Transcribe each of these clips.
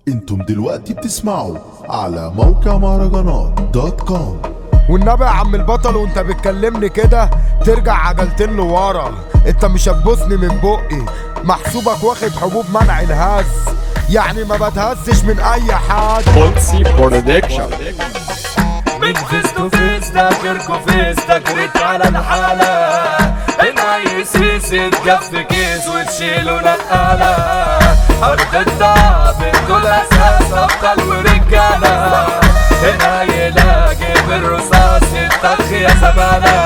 انتم دلوقتي بتسمعوا على موقع مهرجانات دوت كوم والنبي يا عم البطل وانت بتكلمني كده ترجع عجلتين لورا انت مش هتبوسني من بقي محسوبك واخد حبوب منع الهز يعني ما بتهزش من اي حد بولسي برودكشن من فيس تو فيس تاكركو فيس تكريت على الحالة ان اي سيس تقف كيس وتشيله نقالة ارض التعب كل اساس ابطال ورجالة هنا يلاقي بالرصاص يتخ يا زمانة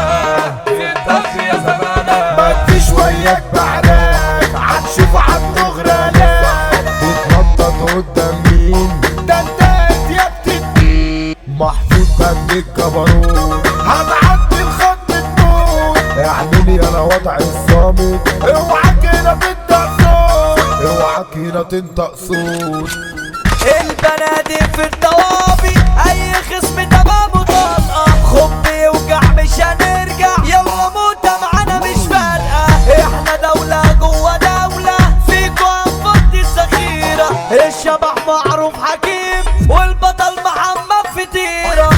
يتخ يا زمانة بدي شوية بعدك هتشوف عنده غرانات تتنطط قدام مين ده انت يا بتدي محطوط بند الجبروت هتعدي الخط تموت اعملي انا وضع الصامت اوعى كده تنطق صوت اوعى كده تنطق صوت البنادق في الضوابي اي خصم تمام طلقه خب يوجع مش هنرجع يلا موتة معانا مش فارقه احنا دولة جوه دولة فيكو هنفضي الذخيرة الشبح معروف حكيم والبطل محمد فتيرة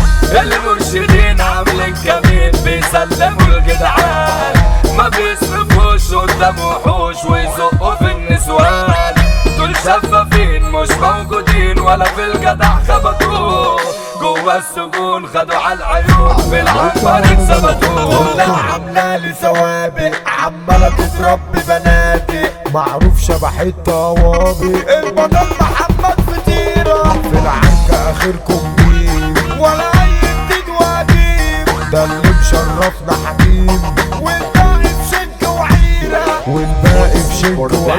المرشدين عاملين كمين بيسلموا الجدعان ما بيصرفوش قدام وحوش ويزقوا في النسوان دول شفافين مش موجودين ولا في الجدع خبطوه جوا السجون خدوا على العيون في العنبر ثبتوه عاملة لي سوابق عمالة تضرب بناتي معروف شبح الطوابق البطل محمد فتيرة في العنكة اخركم مين ولا اي جديد وقديم ده اللي مشرفنا حكيم والباقي في شنك وعيرة والباقي في شنك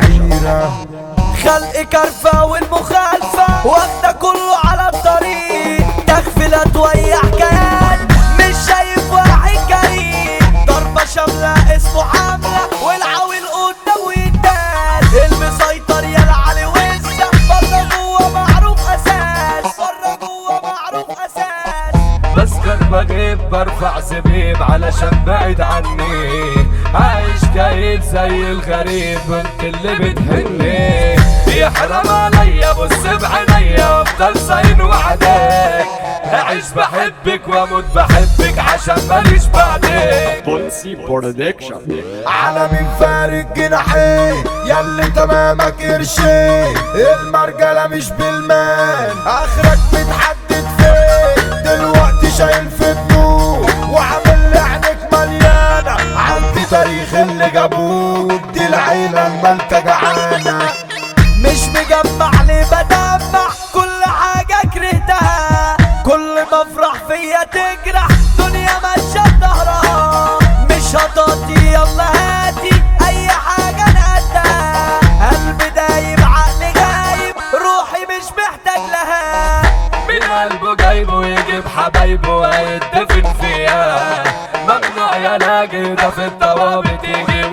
وعيرة خلق كرفة والمخالفة واخدة كله على الطريق تغفلة ويا حكايات مش شايف واحد كريم ضربة شاملة اسمه حملة والعويل قدام ويتداس المسيطر يا العلي وسع بره جوه معروف اساس بره جوه معروف اساس بسكر بغيب برفع زبيب علشان بعيد عني عايش كئيب زي الغريب انت اللي بتهني يحرم عليا بص بعينيا افضل صاين وعدك اعيش بحبك واموت بحبك عشان ماليش بعدك بولسي برودكشن على مين فارق جناحين ياللي تمامك قرشين المرجلة مش بالمال اخرك متحدد فين دلوقتي شايل في النور وعامل لي عينك مليانة عندي تاريخ اللي جابوك دي العيلة المالكة جعانة مش مجمع لي بدمع كل حاجة كرهتها كل ما افرح فيا تجرح دنيا ماشية ظهرها مش هتعطي يلا هاتي اي حاجة انا قدها قلبي دايب عقلي غايب روحي مش محتاج لها من قلبه جايبه يجيب حبايبه ويتدفن فيها ممنوع يا لاقي ده في الطوابق تيجي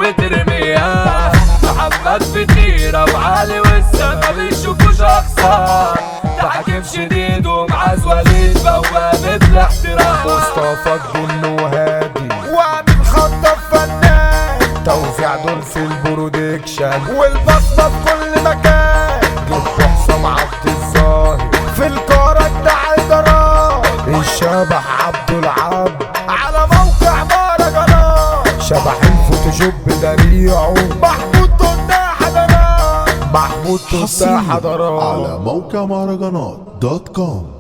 وترميها محمد فتيرة وعلي والسما بيشوفوا شخصا تحكيم شديد ومعاذ وليد بوابة الاحترام مصطفى جن وهادي وعامل خطة فنان توزيع دول في البرودكشن والبصمة في كل مكان جبت حسام عبد الظاهر في الكورة بتاع الجرار الشبح عبد العبد على موقع مهرجانات شبح الفوتوشوب ده ريعه محمود تفتح حضارات محمود تفتح حصريا حضارات على موقع مهرجانات دوت كوم